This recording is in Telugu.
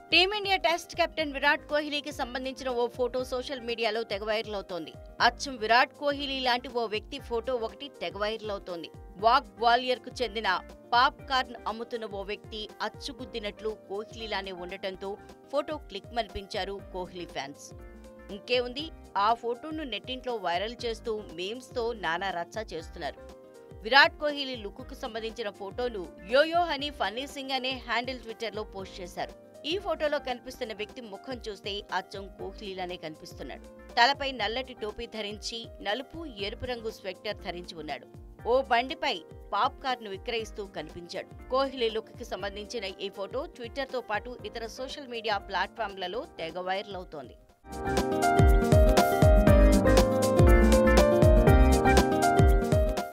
టీమిండియా టెస్ట్ కెప్టెన్ విరాట్ కోహ్లీకి సంబంధించిన ఓ ఫోటో సోషల్ మీడియాలో తెగ వైరల్ అవుతోంది అచ్చం విరాట్ కోహ్లీ లాంటి ఓ వ్యక్తి ఫోటో ఒకటి తెగ వైరల్ అవుతోంది వాక్ గ్వాలియర్ కు చెందిన పాప్ కార్న్ అమ్ముతున్న ఓ వ్యక్తి అచ్చుగుద్దినట్లు కోహ్లీలానే ఉండటంతో ఫోటో క్లిక్ మనిపించారు కోహ్లీ ఫ్యాన్స్ ఇంకే ఉంది ఆ ఫోటోను నెట్టింట్లో వైరల్ చేస్తూ మీమ్స్ తో నానా రచ్చ చేస్తున్నారు విరాట్ కోహ్లీ లుక్ కు సంబంధించిన ఫోటోను యోయో హనీ ఫన్నీ సింగ్ అనే హ్యాండిల్ ట్విట్టర్ లో పోస్ట్ చేశారు ఈ ఫోటోలో కనిపిస్తున్న వ్యక్తి ముఖం చూస్తే అచ్చం కోహ్లీలానే కనిపిస్తున్నాడు తలపై నల్లటి టోపీ ధరించి నలుపు ఎరుపు రంగు స్వెక్టర్ ధరించి ఉన్నాడు ఓ బండిపై పాప్ కార్ ను విక్రయిస్తూ కనిపించాడు కోహ్లీ లుక్ కి సంబంధించిన ఈ ఫోటో ట్విట్టర్ తో పాటు ఇతర సోషల్ మీడియా ప్లాట్ఫామ్లలో తెగ వైరల్ అవుతోంది